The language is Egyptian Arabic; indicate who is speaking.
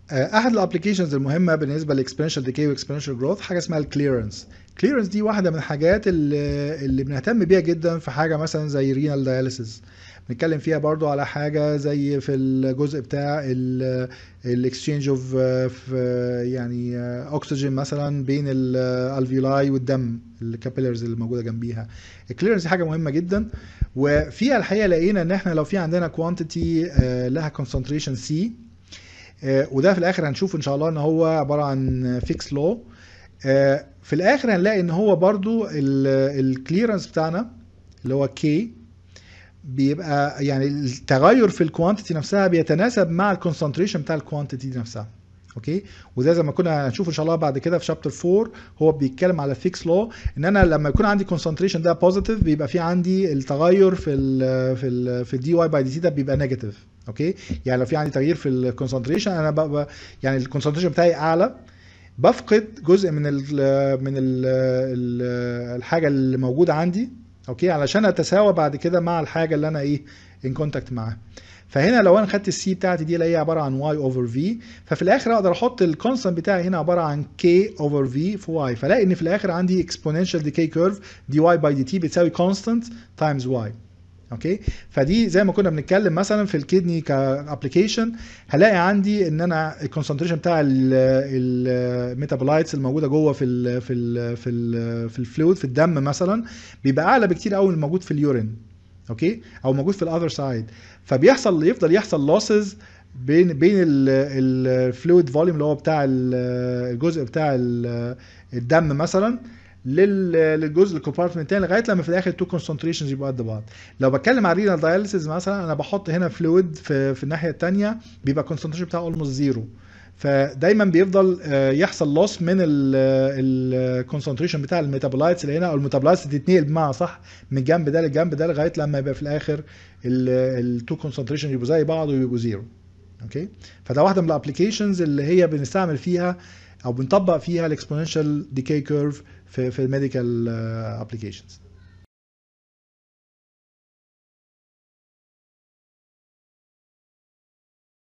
Speaker 1: احد الابلكيشنز المهمه بالنسبه للاكسبرينشال ديكي واكسبرينشال جروث حاجه اسمها الكليرنس الكليرنس دي واحده من الحاجات اللي, اللي بنهتم بيها جدا في حاجه مثلا زي رينال داياليسيس بنتكلم فيها برضو على حاجه زي في الجزء بتاع الاكسشينج اوف يعني اكسجين مثلا بين الالفيولاي والدم الكابيلرز اللي موجوده جنبيها الكليرنس دي حاجه مهمه جدا وفيها الحقيقه لقينا ان احنا لو في عندنا كوانتيتي لها كونسنتريشن سي وده في الاخر هنشوف ان شاء الله ان هو عباره عن فيكس لو في الاخر هنلاقي ان هو برضو الكليرنس بتاعنا اللي هو كي بيبقى يعني التغير في الكوانتيتي نفسها بيتناسب مع الكونسنتريشن بتاع الكوانتيتي دي نفسها اوكي وده زي ما كنا هنشوف ان شاء الله بعد كده في شابتر 4 هو بيتكلم على فيكس لو ان انا لما يكون عندي كونسنتريشن ده بوزيتيف بيبقى في عندي التغير في ال في ال في الدي واي باي دي تي ده بيبقى نيجاتيف اوكي يعني لو في عندي تغيير في الكونسنتريشن انا بقى يعني الكونسنتريشن بتاعي اعلى بفقد جزء من ال من ال الحاجه اللي موجوده عندي اوكي علشان اتساوى بعد كده مع الحاجه اللي انا ايه ان كونتاكت معاها فهنا لو انا خدت السي بتاعتي دي اللي هي عباره عن واي اوفر في ففي الاخر اقدر احط الكونستنت بتاعي هنا عباره عن كي اوفر في في واي فلاقي ان في الاخر عندي اكسبوننشال ديكي كيرف دي واي باي دي تي بتساوي كونستنت تايمز واي اوكي فدي زي ما كنا بنتكلم مثلا في الكدني كابلكيشن هلاقي عندي ان انا الكونسنتريشن بتاع الميتابولايتس الموجوده جوه في ال في ال في ال في الفلويد في الدم مثلا بيبقى اعلى بكتير قوي من الموجود في اليورين اوكي او موجود في الاذر سايد فبيحصل يفضل يحصل لوسز بين بين الفلويد فوليوم اللي هو بتاع الجزء بتاع الدم مثلا للجزء الكومبارتمنت الثاني لغايه لما في الاخر التو كونسنتريشنز يبقوا قد بعض لو بتكلم على الرينال داياليسيس مثلا انا بحط هنا فلويد في, في الناحيه الثانيه بيبقى الكونسنتريشن بتاعه اولموست زيرو فدايما بيفضل يحصل لوس من الكونسنتريشن بتاع الميتابولايتس اللي هنا او الميتابولايتس تتنقل بمعنى صح من الجنب ده للجنب ده لغايه لما يبقى في الاخر التو كونسنتريشن يبقوا زي بعض ويبقوا زيرو اوكي فده واحده من الابلكيشنز اللي هي بنستعمل فيها او بنطبق فيها الاكسبوننشال ديكي كيرف في في الميديكال ابلكيشنز